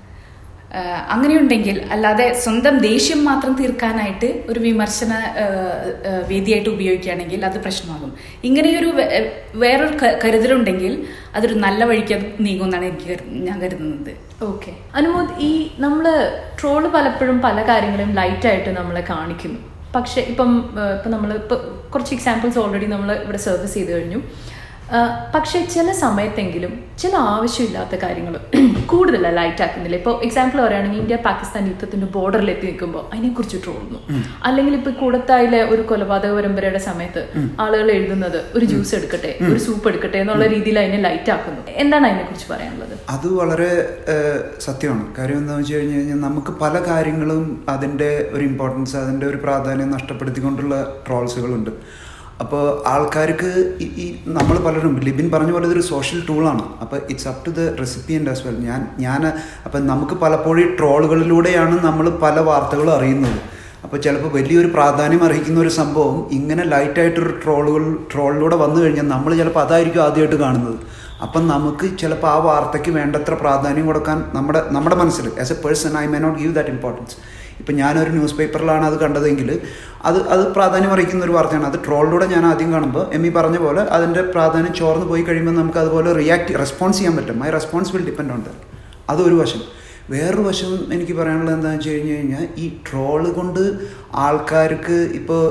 ആ, അങ്ങനെയുണ്ടെങ്കിൽ അല്ലാതെ സ്വന്തം ദേഷ്യം മാത്രം തീർക്കാനായിട്ട് ഒരു വിമർശന ആ, ആ, വേദിയായിട്ട് ഉപയോഗിക്കുകയാണെങ്കിൽ അത് പ്രശ്നമാകും ഇങ്ങനെയൊരു വേ- വേറൊരു ക- കരുതലുണ്ടെങ്കിൽ അതൊരു നല്ല വഴിക്ക് അത് നീങ്ങുമെന്നാണ് എനിക്ക് കരു- ഞാൻ കരുതുന്നത് ഓക്കെ അനുമോദ് ഈ നമ്മൾ ട്രോള് പലപ്പോഴും പല കാര്യങ്ങളും ലൈറ്റായിട്ട് നമ്മളെ കാണിക്കുന്നു പക്ഷെ ഇപ്പം ഏഹ്, ഇപ്പം നമ്മൾ ഇപ്പം കുറച്ച് എക്സാമ്പിൾസ് ഓൾറെഡി നമ്മൾ ഇവിടെ സർവീസ് ചെയ്ത് കഴിഞ്ഞു ഏഹ്, പക്ഷെ ചില സമയത്തെങ്കിലും ചില ആവശ്യമില്ലാത്ത കാര്യങ്ങൾ കൂടുതൽ ലൈറ്റ് ആക്കുന്നില്ല ഇപ്പോൾ എക്സാമ്പിൾ പറയുകയാണെങ്കിൽ ഇന്ത്യ പാകിസ്ഥാൻ യുദ്ധത്തിന്റെ ബോർഡറിൽ എത്തി നിൽക്കുമ്പോൾ അതിനെക്കുറിച്ച് ട്രോളുന്നു അല്ലെങ്കിൽ ഇപ്പൊ കൂടത്തായിലെ ഒരു കൊലപാതക പരമ്പരയുടെ സമയത്ത് ആളുകൾ എഴുതുന്നത് ഒരു ജ്യൂസ് എടുക്കട്ടെ ഒരു സൂപ്പ് എടുക്കട്ടെ എന്നുള്ള രീതിയിൽ അതിനെ ലൈറ്റ് ആക്കുന്നു എന്താണ് അതിനെക്കുറിച്ച് പറയാനുള്ളത് അത് വളരെ ഏഹ്, സത്യമാണ് കാര്യം എന്താണെന്ന് വെച്ച് കഴിഞ്ഞ് കഴിഞ്ഞാൽ നമുക്ക് പല കാര്യങ്ങളും അതിൻ്റെ ഒരു ഇമ്പോർട്ടൻസ് അതിൻ്റെ ഒരു പ്രാധാന്യം നഷ്ടപ്പെടുത്തിക്കൊണ്ടുള്ള ട്രോൾസുകളുണ്ട് അപ്പോൾ ആൾക്കാർക്ക് ഈ- ഈ നമ്മൾ പലരും ലിബിൻ പറഞ്ഞ പോലെ ഇതൊരു സോഷ്യൽ ടൂളാണ് അപ്പോൾ it's up to the recipient as well ഞാൻ ഞാൻ അപ്പം നമുക്ക് പലപ്പോഴും ഈ ട്രോളുകളിലൂടെയാണ് നമ്മൾ പല വാർത്തകളും അറിയുന്നത് അപ്പോൾ ചിലപ്പോൾ വലിയൊരു പ്രാധാന്യം അർഹിക്കുന്ന ഒരു സംഭവം ഇങ്ങനെ ലൈറ്റായിട്ടൊരു ട്രോളുകൾ ട്രോളിലൂടെ വന്നു കഴിഞ്ഞാൽ നമ്മൾ ചിലപ്പോൾ അതായിരിക്കും ആദ്യമായിട്ട് കാണുന്നത് അപ്പം നമുക്ക് ചിലപ്പോൾ ആ വാർത്തയ്ക്ക് വേണ്ടത്ര പ്രാധാന്യം കൊടുക്കാൻ നമ്മുടെ നമ്മുടെ മനസ്സിൽ as a person I may not give that importance ഇപ്പം ഞാനൊരു ന്യൂസ് പേപ്പറിലാണ് അത് കണ്ടതെങ്കിൽ അത് അത് പ്രാധാന്യം അറിയിക്കുന്ന ഒരു വാർത്തയാണ് അത് ട്രോളിലൂടെ ഞാൻ ആദ്യം കാണുമ്പോൾ എം ഇ പറഞ്ഞ പോലെ അതിൻ്റെ പ്രാധാന്യം ചോർന്ന് പോയി കഴിയുമ്പോൾ നമുക്ക് അതുപോലെ റിയാക്ട് റെസ്പോൺസ് ചെയ്യാൻ പറ്റും my response will depend on that അതൊരു വശം വേറൊരു വശം എനിക്ക് പറയാനുള്ളത് എന്താണെന്ന് വെച്ച് കഴിഞ്ഞ് കഴിഞ്ഞാൽ ഈ ട്രോള് കൊണ്ട് ആൾക്കാർക്ക് ഇപ്പോൾ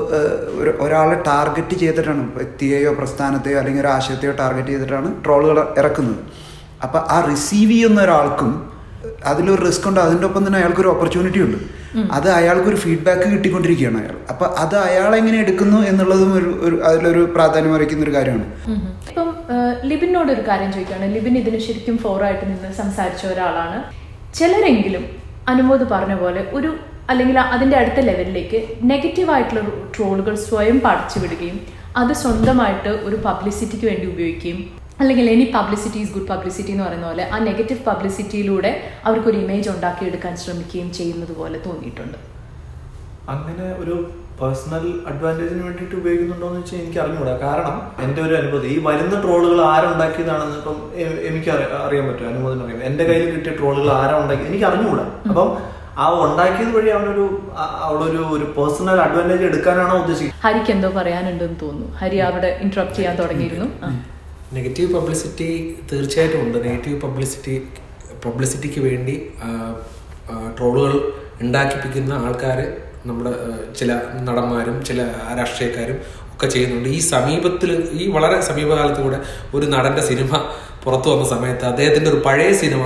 ഒരാളെ ടാർഗറ്റ് ചെയ്തിട്ടാണ് വ്യക്തിയെയോ പ്രസ്ഥാനത്തെയോ അല്ലെങ്കിൽ ഒരു ആശയത്തെയോ ടാർഗറ്റ് ചെയ്തിട്ടാണ് ട്രോളുകൾ ഇറക്കുന്നത് അപ്പം ആ റിസീവ് ചെയ്യുന്ന ഒരാൾക്കും അതിലൊരു റിസ്ക് ഉണ്ട് അതിൻ്റെ ഒപ്പം തന്നെ അയാൾക്കൊരു ഓപ്പർച്യൂണിറ്റി ഉണ്ട് അത് അയാൾക്കൊരു ഫീഡ്ബാക്ക് കിട്ടിക്കൊണ്ടിരിക്കുകയാണ് അയാൾ അപ്പം അത് അയാൾ എങ്ങനെ എടുക്കുന്നു എന്നുള്ളതും ഒരു ഒരു അതിലൊരു പ്രാധാന്യം അറിയിക്കുന്ന ഒരു കാര്യമാണ് ഇപ്പം ഏഹ്, ലിബിനോട് ഒരു കാര്യം ചോദിക്കുകയാണ് ലിബിൻ ഇതിന് ശരിക്കും ഫോറായിട്ട് നിന്ന് സംസാരിച്ച ഒരാളാണ് ചിലരെങ്കിലും അനുമോദ് പറഞ്ഞ പോലെ ഒരു അല്ലെങ്കിൽ അതിന്റെ അടുത്ത ലെവലിലേക്ക് നെഗറ്റീവായിട്ടുള്ള ട്രോളുകൾ സ്വയം പടച്ചു വിടുകയും അത് സ്വന്തമായിട്ട് ഒരു പബ്ലിസിറ്റിക്ക് വേണ്ടി ഉപയോഗിക്കുകയും അല്ലെങ്കിൽ any publicity is good publicity എന്ന് പറയുന്ന പോലെ ആ നെഗറ്റീവ് പബ്ലിസിറ്റിയിലൂടെ അവർക്കൊരു ഇമേജ് ഉണ്ടാക്കിയെടുക്കാൻ ശ്രമിക്കുകയും ചെയ്യുന്നത് പോലെ തോന്നിയിട്ടുണ്ട് അങ്ങനെ ഒരു പേഴ്സണൽ അഡ്വാൻറ്റേജിന് വേണ്ടിയിട്ട് ഉപയോഗിക്കുന്നുണ്ടോ എന്ന് വെച്ചാൽ എനിക്ക് അറിഞ്ഞുകൂടാ കാരണം എൻ്റെ ഒരു അനുഭൂതി ഈ വരുന്ന ട്രോളുകൾ ആരുണ്ടാക്കിയതാണെന്ന് ഇപ്പം എ- എനിക്ക് അറി- അറിയാൻ പറ്റും അനുമോദനം അറിയാം എൻ്റെ കയ്യിൽ കിട്ടിയ ട്രോളുകൾ ആരാ ഉണ്ടാക്കി എനിക്ക് അറിഞ്ഞുകൂടാ അപ്പം ആ ഉണ്ടാക്കിയത് വഴി അവനൊരു ആ- അവിടെ ഒരു ഒരു പേഴ്സണൽ അഡ്വാൻറ്റേജ് എടുക്കാനാണോ ഉദ്ദേശിക്കുന്നത് ഹരിക്ക് എന്തോ പറയാനുണ്ടെന്ന് തോന്നുന്നു ഹരി അവിടെ ഇന്ററപ്റ്റ് ചെയ്യാൻ തുടങ്ങിയിരുന്നു ആ. നെഗറ്റീവ് പബ്ലിസിറ്റി തീർച്ചയായിട്ടും ഉണ്ട് നെഗറ്റീവ് പബ്ലിസിറ്റി പബ്ലിസിറ്റിക്ക് വേണ്ടി ട്രോളുകൾ ഉണ്ടാക്കിപ്പിക്കുന്ന ആൾക്കാർ നമ്മുടെ ആ, ചില നടന്മാരും ചില രാഷ്ട്രീയക്കാരും ഒക്കെ ചെയ്യുന്നുണ്ട് ഈ സമീപത്തിൽ ഈ വളരെ സമീപകാലത്ത് കൂടെ ഒരു നടന്റെ സിനിമ പുറത്തു വന്ന സമയത്ത് അദ്ദേഹത്തിന്റെ ഒരു പഴയ സിനിമ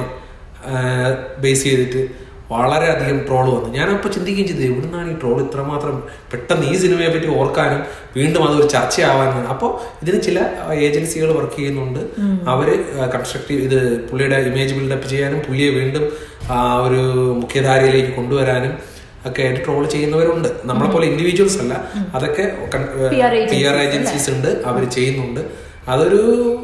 ബേസ് ചെയ്തിട്ട് വളരെയധികം ട്രോൾ വന്നു ഞാനപ്പോൾ ചിന്തിക്കുകയും ചെയ്തു എവിടുന്നാണ് ഈ ട്രോൾ ഇത്രമാത്രം പെട്ടെന്ന് ഈ സിനിമയെ പറ്റി ഓർക്കാനും വീണ്ടും അതൊരു ചർച്ചയാവാനും അപ്പോൾ ഇതിന് ചില ഏജൻസികൾ വർക്ക് ചെയ്യുന്നുണ്ട് അവര് കൺസ്ട്രക്റ്റീവ് ഇത് പുള്ളിയുടെ ഇമേജ് ബിൽഡപ്പ് ചെയ്യാനും പുള്ളിയെ വീണ്ടും ആ ഒരു മുഖ്യധാരയിലേക്ക് കൊണ്ടുവരാനും ഒക്കെ ആയിട്ട് ട്രോൾ ചെയ്യുന്നവരുണ്ട് നമ്മളെ പോലെ ഇൻഡിവിജ്വൽസ് അല്ല അതൊക്കെ PR P R agencies agencies ഉണ്ട് അവർ ചെയ്യുന്നുണ്ട് അതൊരു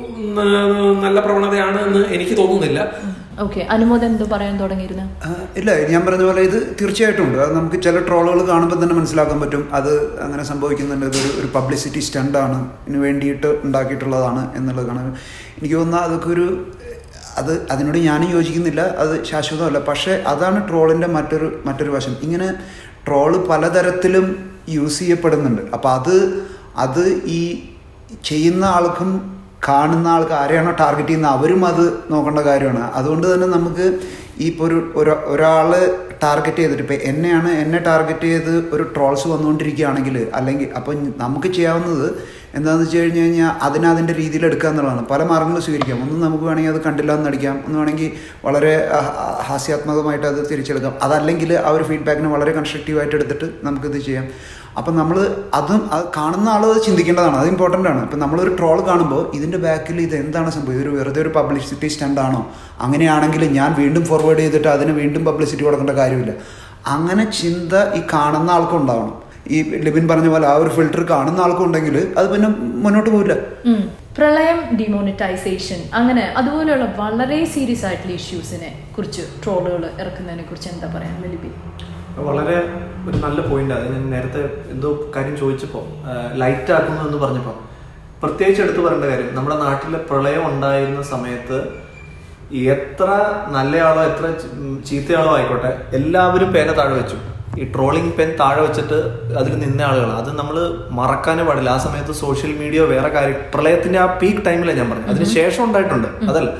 ന- നല്ല പ്രവണതയാണ് എന്ന് എനിക്ക് തോന്നുന്നില്ല ഓക്കെ അനുമോദം എന്തോ പറയാൻ തുടങ്ങിയിരുന്നു ആ, ഇല്ല ഞാൻ പറഞ്ഞ പോലെ ഇത് തീർച്ചയായിട്ടും ഉണ്ട് അത് നമുക്ക് ചില ട്രോളുകൾ കാണുമ്പോൾ തന്നെ മനസ്സിലാക്കാൻ പറ്റും അത് അങ്ങനെ സംഭവിക്കുന്നുണ്ട് ഇതൊരു ഒരു പബ്ലിസിറ്റി സ്റ്റണ്ടാണ് ഇതിന് വേണ്ടിയിട്ട് ഉണ്ടാക്കിയിട്ടുള്ളതാണ് എന്നുള്ളത് കാണാൻ എനിക്ക് തോന്നുന്നത് അതൊക്കെ ഒരു അത് അതിനോട് ഞാനും യോജിക്കുന്നില്ല അത് ശാശ്വതമല്ല പക്ഷേ അതാണ് ട്രോളിൻ്റെ മറ്റൊരു മറ്റൊരു വശം ഇങ്ങനെ ട്രോള് പലതരത്തിലും യൂസ് ചെയ്യപ്പെടുന്നുണ്ട് അപ്പം അത് അത് ഈ ചെയ്യുന്ന ആൾക്കും കാണുന്ന ആൾക്ക് ആരെയാണോ ടാർഗറ്റ് ചെയ്യുന്നത് അവരും അത് നോക്കേണ്ട കാര്യമാണ് അതുകൊണ്ട് തന്നെ നമുക്ക് ഈ ഇപ്പോൾ ഒരു ഒരാ- ഒരാള് ടാർഗറ്റ് ചെയ്തിട്ട് ഇപ്പം എന്നെയാണ് എന്നെ ടാർഗറ്റ് ചെയ്ത് ഒരു ട്രോൾസ് വന്നുകൊണ്ടിരിക്കുകയാണെങ്കിൽ അല്ലെങ്കിൽ അപ്പം നമുക്ക് ചെയ്യാവുന്നത് എന്താണെന്ന് വെച്ച് കഴിഞ്ഞ് കഴിഞ്ഞാൽ അതിനെ അതിൻ്റെ രീതിയിൽ എടുക്കുക എന്നുള്ളതാണ് പല മാർഗ്ഗങ്ങളും സ്വീകരിക്കാം ഒന്ന് നമുക്ക് വേണമെങ്കിൽ അത് കണ്ടില്ല എന്ന് നടിക്കാം ഒന്ന് വേണമെങ്കിൽ വളരെ ആ, ആ, ഹാസ്യാത്മകമായിട്ട് അത് തിരിച്ചെടുക്കാം അതല്ലെങ്കിൽ ആ ഒരു ഫീഡ്ബാക്കിനെ വളരെ കൺസ്ട്രക്റ്റീവായിട്ട് എടുത്തിട്ട് നമുക്കിത് ചെയ്യാം അപ്പം നമ്മൾ അതും അത് കാണുന്ന ആൾ അത് ചിന്തിക്കേണ്ടതാണ് അത് ഇമ്പോർട്ടൻ്റ് ആണ് ഇപ്പം നമ്മളൊരു ട്രോൾ കാണുമ്പോൾ ഇതിൻ്റെ ബാക്കിൽ ഇത് എന്താണ് സംഭവം ഇതൊരു വെറുതെ ഒരു പബ്ലിസിറ്റി സ്റ്റണ്ടാണോ അങ്ങനെയാണെങ്കിൽ ഞാൻ വീണ്ടും ഫോർവേഡ് ചെയ്തിട്ട് അതിന് വീണ്ടും പബ്ലിസിറ്റി കൊടുക്കേണ്ട കാര്യമില്ല അങ്ങനെ ചിന്ത ഈ കാണുന്ന ആൾക്കും ഉണ്ടാവണം ഈ ലിബിൻ പറഞ്ഞ പോലെ ആ ഒരു ഫിൽറ്റർ കാണുന്ന ആൾക്കും ഉണ്ടെങ്കിൽ അത് പിന്നെ മുന്നോട്ട് പോവില്ല ഉം. പ്രളയം ഡിമോണിറ്റൈസേഷൻ അങ്ങനെ അതുപോലെയുള്ള വളരെ സീരിയസ് ആയിട്ടുള്ള ഇഷ്യൂസിനെ കുറിച്ച് ട്രോളുകൾ ഇറക്കുന്നതിനെ കുറിച്ച് എന്താ പറയാ ലിബി വളരെ ഒരു നല്ല പോയിന്റ് അത് ഞാൻ നേരത്തെ എന്തോ കാര്യം ചോദിച്ചപ്പോൾ ലൈറ്റ് ആക്കുന്നു എന്ന് പറഞ്ഞപ്പോൾ പ്രത്യേകിച്ച് എടുത്തു പറയേണ്ട കാര്യം നമ്മുടെ നാട്ടിലെ പ്രളയം ഉണ്ടായിരുന്ന സമയത്ത് എത്ര നല്ലയാളോ എത്ര ചീ- ഉം, ചീത്തയാളോ ആയിക്കോട്ടെ എല്ലാവരും പേന താഴെ വെച്ചു ഈ ട്രോളിംഗ് പെൻ താഴെ വെച്ചിട്ട് അതിൽ നിന്ന ആളുകൾ അത് നമ്മൾ മറക്കാനേ പാടില്ല ആ സമയത്ത് സോഷ്യൽ മീഡിയ വേറെ കാര്യം പ്രളയത്തിന്റെ ആ പീക്ക് ടൈമിലാണ് ഞാൻ പറഞ്ഞത് അതിന് ശേഷം ഉണ്ടായിട്ടുണ്ട് അതല്ല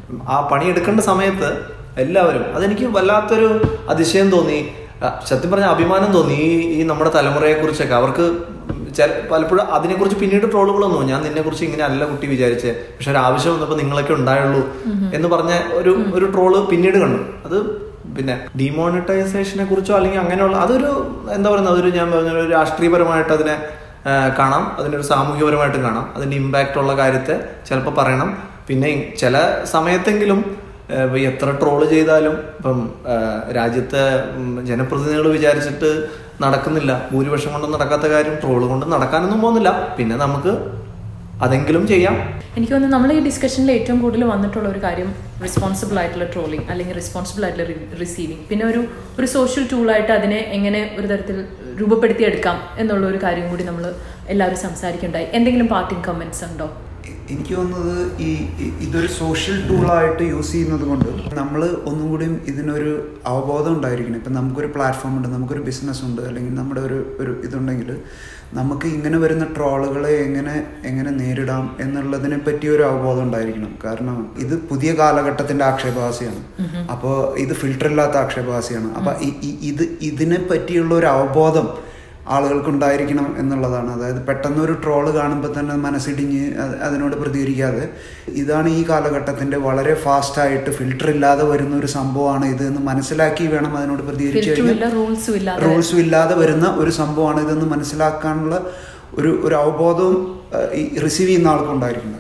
ആ പണിയെടുക്കേണ്ട സമയത്ത് എല്ലാവരും അതെനിക്ക് വല്ലാത്തൊരു അതിശയം തോന്നി ആ, സത്യം പറഞ്ഞ അഭിമാനം തോന്നി ഈ ഈ നമ്മുടെ തലമുറയെ കുറിച്ചൊക്കെ അവർക്ക് ചില പലപ്പോഴും അതിനെക്കുറിച്ച് പിന്നീട് ട്രോളുകളൊന്നും ഞാൻ നിന്നെ കുറിച്ച് ഇങ്ങനെ അല്ല കുട്ടി വിചാരിച്ചേ പക്ഷെ ഒരു ആവശ്യം വന്നപ്പോൾ നിങ്ങളൊക്കെ ഉണ്ടായുള്ളൂ എന്ന് പറഞ്ഞ ഒരു ഒരു ട്രോള് പിന്നീട് കണ്ടു അത് പിന്നെ ഡിമോണിറ്റൈസേഷനെ കുറിച്ചോ അല്ലെങ്കിൽ അങ്ങനെയുള്ള അതൊരു എന്താ പറയുന്നത് അതൊരു ഞാൻ പറഞ്ഞ ഒരു രാഷ്ട്രീയപരമായിട്ട് അതിനെ ആ, കാണാം അതിനൊരു സാമൂഹികപരമായിട്ടും കാണാം അതിന്റെ ഇമ്പാക്റ്റ് ഉള്ള കാര്യത്തെ ചിലപ്പോൾ പറയണം പിന്നെ ചില സമയത്തെങ്കിലും ഏഹ് ഇപ്പൊ എത്ര ട്രോള് ചെയ്താലും ഇപ്പം ഏഹ് രാജ്യത്തെ ഉം, ജനപ്രതിനിധികൾ വിചാരിച്ചിട്ട് നടക്കുന്നില്ല ഭൂരിപക്ഷം കൊണ്ട് നടക്കാത്ത കാര്യം ട്രോള് കൊണ്ട് നടക്കാനൊന്നും പോകുന്നില്ല പിന്നെ നമുക്ക് അതെങ്കിലും ചെയ്യാം എനിക്ക് തോന്നുന്നു നമ്മൾ ഈ ഡിസ്കഷനിൽ ഏറ്റവും കൂടുതൽ വന്നിട്ടുള്ള ഒരു കാര്യം റെസ്പോൺസിബിൾ ആയിട്ടുള്ള ട്രോളിങ് അല്ലെങ്കിൽ റെസ്പോൺസിബിൾ ആയിട്ടുള്ള റിസീവിങ് പിന്നെ ഒരു ഒരു സോഷ്യൽ ടൂളായിട്ട് അതിനെ എങ്ങനെ ഒരു തരത്തിൽ രൂപപ്പെടുത്തിയെടുക്കാം എന്നുള്ള ഒരു കാര്യം കൂടി നമ്മൾ എല്ലാവരും സംസാരിക്കുണ്ടായി എന്തെങ്കിലും പാർട്ടിങ് കമന്റ്സ് ഉണ്ടോ എനിക്ക് തോന്നുന്നത് ഈ ഈ- ഇതൊരു സോഷ്യൽ ടൂളായിട്ട് യൂസ് ചെയ്യുന്നത് കൊണ്ട് നമ്മൾ ഒന്നും കൂടിയും ഇതിനൊരു അവബോധം ഉണ്ടായിരിക്കണം ഇപ്പം നമുക്കൊരു പ്ലാറ്റ്ഫോം ഉണ്ട് നമുക്കൊരു ബിസിനസ് ഉണ്ട് അല്ലെങ്കിൽ നമ്മുടെ ഒരു ഒരു ഇതുണ്ടെങ്കിൽ നമുക്ക് ഇങ്ങനെ വരുന്ന ട്രോളുകളെ എങ്ങനെ എങ്ങനെ നേരിടാം എന്നുള്ളതിനെ പറ്റി ഒരു അവബോധം ഉണ്ടായിരിക്കണം കാരണം ഇത് പുതിയ കാലഘട്ടത്തിന്റെ ആക്ഷേപഹാസ്യമാണ് അപ്പോൾ ഇത് ഫിൽട്ടർ ഇല്ലാത്ത ആക്ഷേപഹാസ്യമാണ് അപ്പോൾ ഇത് ഇതിനെ പറ്റിയുള്ള ഒരു അവബോധം ആളുകൾക്ക് ഉണ്ടായിരിക്കണം എന്നുള്ളതാണ് അതായത് പെട്ടെന്ന് ഒരു ട്രോള് കാണുമ്പോൾ തന്നെ മനസ്സിടിഞ്ഞ് അത് അതിനോട് പ്രതികരിക്കാതെ ഇതാണ് ഈ കാലഘട്ടത്തിന്റെ വളരെ ഫാസ്റ്റ് ആയിട്ട് ഫിൽട്ടർ ഇല്ലാതെ വരുന്ന ഒരു സംഭവമാണ് ഇത് എന്ന് മനസ്സിലാക്കി വേണം അതിനോട് പ്രതികരിച്ചു ഫിൽറ്ററും ഇല്ല റൂൾസും ഇല്ലാതെ റൂൾസും ഇല്ലാതെ വരുന്ന ഒരു സംഭവമാണ് ഇതെന്ന് മനസ്സിലാക്കാനുള്ള ഒരു ഒരു അവബോധവും ഏഹ്, ഈ റിസീവ് ചെയ്യുന്ന ആൾക്കുണ്ടായിരിക്കണം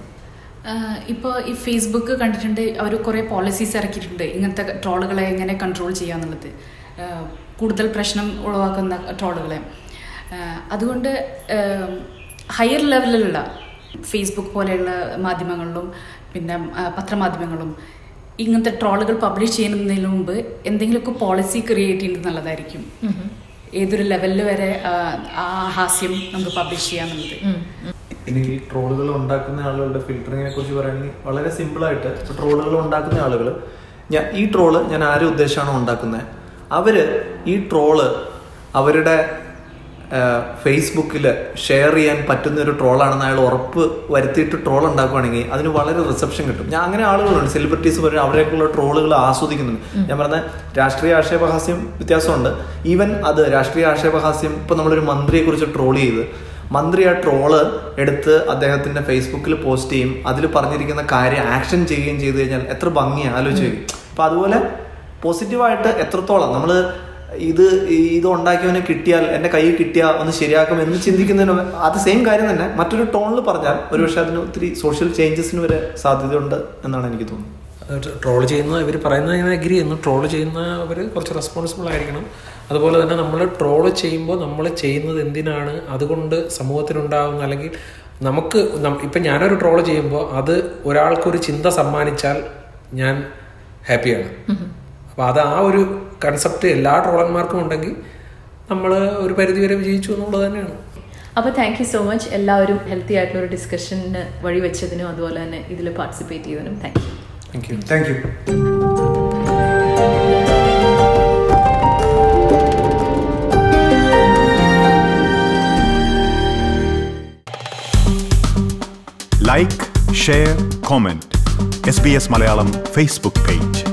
ഇപ്പോൾ ഈ ഫേസ്ബുക്ക് കണ്ടിട്ടുണ്ട് അവർ കുറേ പോളിസീസ് ഇറക്കിയിട്ടുണ്ട് ഇങ്ങനത്തെ ട്രോളുകളെ എങ്ങനെ കൺട്രോൾ ചെയ്യാന്നുള്ളത് ആഹ് കൂടുതൽ പ്രശ്നം ഉളവാക്കുന്ന ട്രോളുകളെ ആഹ് അതുകൊണ്ട് ഹയർ ലെവലിലുള്ള ഫേസ്ബുക്ക് പോലെയുള്ള മാധ്യമങ്ങളിലും പിന്നെ ആഹ് പത്രമാധ്യമങ്ങളും ഇങ്ങനത്തെ ട്രോളുകൾ പബ്ലിഷ് ചെയ്യുന്നതിന് മുമ്പ് എന്തെങ്കിലുമൊക്കെ പോളിസി ക്രിയേറ്റ് ചെയ്യുന്നത് നല്ലതായിരിക്കും ഏതൊരു ലെവലിൽ വരെ ആ, ആ ഹാസ്യം നമുക്ക് പബ്ലിഷ് ചെയ്യാമെന്നുള്ളത് ഇനി ഈ ട്രോളുകൾ ഉണ്ടാക്കുന്ന ആളുകളുടെ ഫിൽറ്ററിങ്ങിനെ കുറിച്ച് പറയുകയാണെങ്കിൽ വളരെ സിമ്പിളായിട്ട് ട്രോളുകൾ ഉണ്ടാക്കുന്ന ആളുകൾ ഞാൻ ഈ ട്രോള് ഞാൻ ആരെ ഉദ്ദേശമാണോ ഉണ്ടാക്കുന്നത് അവര് ഈ ട്രോള് അവരുടെ ഫേസ്ബുക്കിൽ ഷെയർ ചെയ്യാൻ പറ്റുന്ന ഒരു ട്രോളാണെന്ന് അയാൾ ഉറപ്പ് വരുത്തിയിട്ട് ട്രോൾ ഉണ്ടാക്കുകയാണെങ്കിൽ അതിന് വളരെ റിസപ്ഷൻ കിട്ടും ഞാൻ അങ്ങനെ ആളുകളുണ്ട് സെലിബ്രിറ്റീസ് പറയും അവരെയൊക്കെയുള്ള ട്രോളുകൾ ആസ്വദിക്കുന്നുണ്ട് ഞാൻ പറഞ്ഞ രാഷ്ട്രീയ ആക്ഷേപഹാസ്യം വ്യത്യാസമുണ്ട് ഈവൻ അത് രാഷ്ട്രീയ ആക്ഷേപഹാസ്യം ഇപ്പൊ നമ്മളൊരു മന്ത്രിയെ കുറിച്ച് ട്രോൾ ചെയ്ത് മന്ത്രി ആ ട്രോള് എടുത്ത് അദ്ദേഹത്തിന്റെ ഫേസ്ബുക്കിൽ പോസ്റ്റ് ചെയ്യും അതിൽ പറഞ്ഞിരിക്കുന്ന കാര്യം ആക്ഷൻ ചെയ്യുകയും ചെയ്തു കഴിഞ്ഞാൽ എത്ര ഭംഗിയാണ് ആലോചിച്ച് നോക്കി അപ്പൊ അതുപോലെ പോസിറ്റീവായിട്ട് എത്രത്തോളം നമ്മൾ ഇത് ഇത് ഉണ്ടാക്കിയവനെ കിട്ടിയാൽ എന്റെ കയ്യിൽ കിട്ടിയാൽ ഒന്ന് ശരിയാക്കും എന്ന് ചിന്തിക്കുന്നതിന് അത് സെയിം കാര്യം തന്നെ മറ്റൊരു ടോണിൽ പറഞ്ഞാൽ ഒരുപക്ഷെ അതിന് ഒത്തിരി സോഷ്യൽ ചേഞ്ചസിന് വരെ സാധ്യതയുണ്ട് എന്നാണ് എനിക്ക് തോന്നുന്നത് ട്രോൾ ചെയ്യുന്ന ഇവർ പറയുന്നത് ഞാൻ അഗ്രി ചെയ്യുന്നു ട്രോൾ ചെയ്യുന്നവർ കുറച്ച് റെസ്പോൺസിബിൾ ആയിരിക്കണം അതുപോലെ തന്നെ നമ്മൾ ട്രോൾ ചെയ്യുമ്പോൾ നമ്മൾ ചെയ്യുന്നത് എന്തിനാണ് അതുകൊണ്ട് സമൂഹത്തിനുണ്ടാകുന്ന അല്ലെങ്കിൽ നമുക്ക് നം- ഇപ്പം ഞാനൊരു ട്രോൾ ചെയ്യുമ്പോൾ അത് ഒരാൾക്കൊരു ചിന്ത സമ്മാനിച്ചാൽ ഞാൻ ഹാപ്പിയാണ് അപ്പോൾ അത് ആ ഒരു കൺസെപ്റ്റ് എല്ലാ ട്രോളന്മാർക്കും ഉണ്ടെങ്കിൽ നമ്മൾ ഒരു പരിധിവരെ വിജയിച്ചു എന്നുള്ളത് തന്നെയാണ് അപ്പോൾ താങ്ക് യു സോ മച്ച് എല്ലാവരും ഹെൽത്തി ആയിട്ടുള്ള ഒരു ഡിസ്കഷന് വഴി വെച്ചതിനും അതുപോലെ തന്നെ ഇതിൽ പാർട്ടിസിപ്പേറ്റ് ചെയ്തതിനും thank you thank you thank you like share comment S B S Malayalam Facebook page